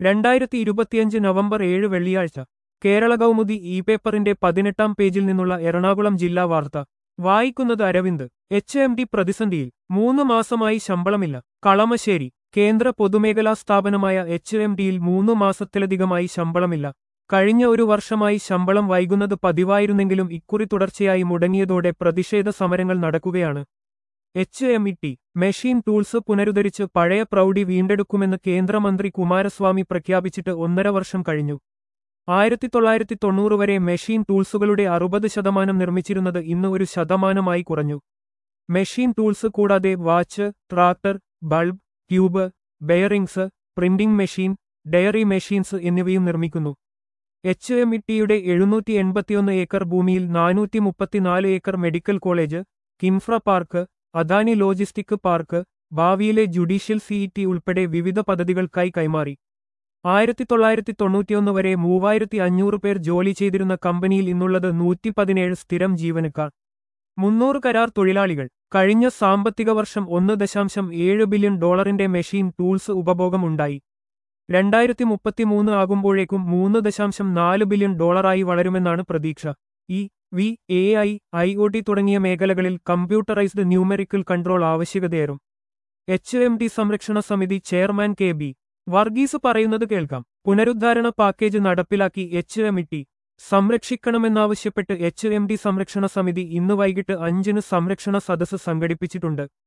രണ്ടായിരത്തി ഇരുപത്തിയഞ്ച് നവംബർ ഏഴ് വെള്ളിയാഴ്ച കേരള കൗമുദി ഇ പേപ്പറിന്റെ പതിനെട്ടാം പേജിൽ നിന്നുള്ള എറണാകുളം ജില്ലാ വാർത്ത വായിക്കുന്നത് അരവിന്ദ് എച്ച് എം ഡി പ്രതിസന്ധിയിൽ മൂന്ന് മാസമായി ശമ്പളമില്ല കളമശ്ശേരി കേന്ദ്ര പൊതുമേഖലാ സ്ഥാപനമായ എച്ച് എം ഡിയിൽ മൂന്ന് മാസത്തിലധികമായി ശമ്പളമില്ല കഴിഞ്ഞ ഒരു വർഷമായി ശമ്പളം വൈകുന്നത് പതിവായിരുന്നെങ്കിലും ഇക്കുറി തുടർച്ചയായി മുടങ്ങിയതോടെ പ്രതിഷേധ സമരങ്ങൾ നടക്കുകയാണ് H M E T machine tools പുനരുദ്ധരിച്ച് പഴയ പ്രൗഢി വീണ്ടെടുക്കുമെന്ന് കേന്ദ്രമന്ത്രി കുമാരസ്വാമി പ്രഖ്യാപിച്ചിട്ട് ഒന്നര വർഷം കഴിഞ്ഞു ആയിരത്തി തൊള്ളായിരത്തി തൊണ്ണൂറ് വരെ മെഷീൻ ടൂൾസുകളുടെ അറുപത് ശതമാനം നിർമ്മിച്ചിരുന്നത് ഇന്ന് ഒരു ശതമാനമായി കുറഞ്ഞു മെഷീൻ ടൂൾസ് കൂടാതെ watch tractor bulb tube bearings printing machine dairy machines എന്നിവയും നിർമ്മിക്കുന്നു എച്ച് എം ഇ ടിയുടെ എഴുന്നൂറ്റി എൺപത്തിയൊന്ന് ഏക്കർ ഭൂമിയിൽ നാനൂറ്റി മുപ്പത്തിനാല് acre medical college Kinfra park Adani logistic park ഭാവിയിലെ ജുഡീഷ്യൽ സിഇടി ഉൾപ്പെടെ വിവിധ പദ്ധതികൾക്കായി കൈമാറി ആയിരത്തി തൊള്ളായിരത്തി തൊണ്ണൂറ്റിയൊന്ന് വരെ മൂവായിരത്തി അഞ്ഞൂറ് പേർ ജോലി ചെയ്തിരുന്ന കമ്പനിയിൽ ഇന്നുള്ളത് നൂറ്റി പതിനേഴ് സ്ഥിരം ജീവനക്കാർ മുന്നൂറ് കരാർ തൊഴിലാളികൾ കഴിഞ്ഞ സാമ്പത്തിക വർഷം ഒന്ന് ദശാംശം ഏഴ് ബില്യൺ ഡോളറിന്റെ മെഷീൻ ടൂൾസ് ഉപഭോഗമുണ്ടായി രണ്ടായിരത്തി മുപ്പത്തിമൂന്ന് ആകുമ്പോഴേക്കും മൂന്ന് ദശാംശം നാല് ബില്യൺ ഡോളറായി വളരുമെന്നാണ് പ്രതീക്ഷ E V A I I O T തുടങ്ങിയ മേഖലകളിൽ കമ്പ്യൂട്ടറൈസ്ഡ് ന്യൂമെറിക്കൽ കൺട്രോൾ ആവശ്യകതയേറും എച്ച് എം ഡി സംരക്ഷണ സമിതി ചെയർമാൻ കെ ബി വർഗീസ് പറയുന്നത് കേൾക്കാം പുനരുദ്ധാരണ പാക്കേജ് നടപ്പിലാക്കി എച്ച് എം ഇ ടി സംരക്ഷിക്കണമെന്നാവശ്യപ്പെട്ട് എച്ച് എം ഡി സംരക്ഷണ സമിതി ഇന്ന് വൈകിട്ട് അഞ്ചിന് സംരക്ഷണ സദസ്സ് സംഘടിപ്പിച്ചിട്ടുണ്ട്